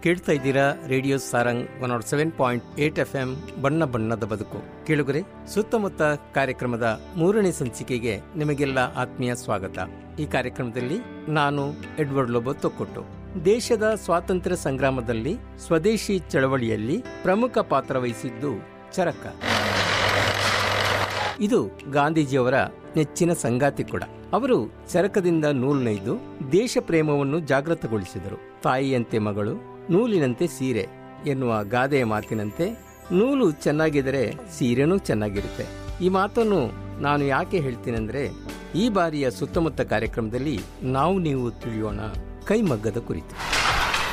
ಕೇಳ್ತಾ ಇದ್ದೀರಾ radio Sarang one nought seven point eight F M ಬಣ್ಣ ಬಣ್ಣದ ಬದುಕು ಕೇಳುಗರೆ ಸುತ್ತಮುತ್ತ ಕಾರ್ಯಕ್ರಮದ ಮೂರನೇ ಸಂಚಿಕೆಗೆ ನಿಮಗೆಲ್ಲ ಆತ್ಮೀಯ ಸ್ವಾಗತ ಈ ಕಾರ್ಯಕ್ರಮದಲ್ಲಿ ನಾನು ಎಡ್ವರ್ಡ್ ಲೋಬೋ ತೊಕ್ಕೊಟ್ಟು ದೇಶದ ಸ್ವಾತಂತ್ರ್ಯ ಸಂಗ್ರಾಮದಲ್ಲಿ ಸ್ವದೇಶಿ ಚಳವಳಿಯಲ್ಲಿ ಪ್ರಮುಖ ಪಾತ್ರ ವಹಿಸಿದ್ದು ಚರಕ ಇದು ಗಾಂಧೀಜಿಯವರ ನೆಚ್ಚಿನ ಸಂಗಾತಿ ಕೂಡ ಅವರು ಚರಕದಿಂದ ನೂಲು ನೇಯ್ದು ದೇಶ ಪ್ರೇಮವನ್ನು ಜಾಗೃತಗೊಳಿಸಿದರು ತಾಯಿಯಂತೆ ಮಗಳು ನೂಲಿನಂತೆ ಸೀರೆ ಎನ್ನುವ ಗಾದೆಯ ಮಾತಿನಂತೆ ನೂಲು ಚೆನ್ನಾಗಿದ್ದರೆ ಸೀರೆನೂ ಚೆನ್ನಾಗಿರುತ್ತೆ ಈ ಮಾತನ್ನು ನಾನು ಯಾಕೆ ಹೇಳ್ತೀನೆಂದ್ರೆ ಈ ಬಾರಿಯ ಸುತ್ತಮುತ್ತ ಕಾರ್ಯಕ್ರಮದಲ್ಲಿ ನಾವು ನೀವು ತಿಳಿಯೋಣ ಕೈಮಗ್ಗದ ಕುರಿತು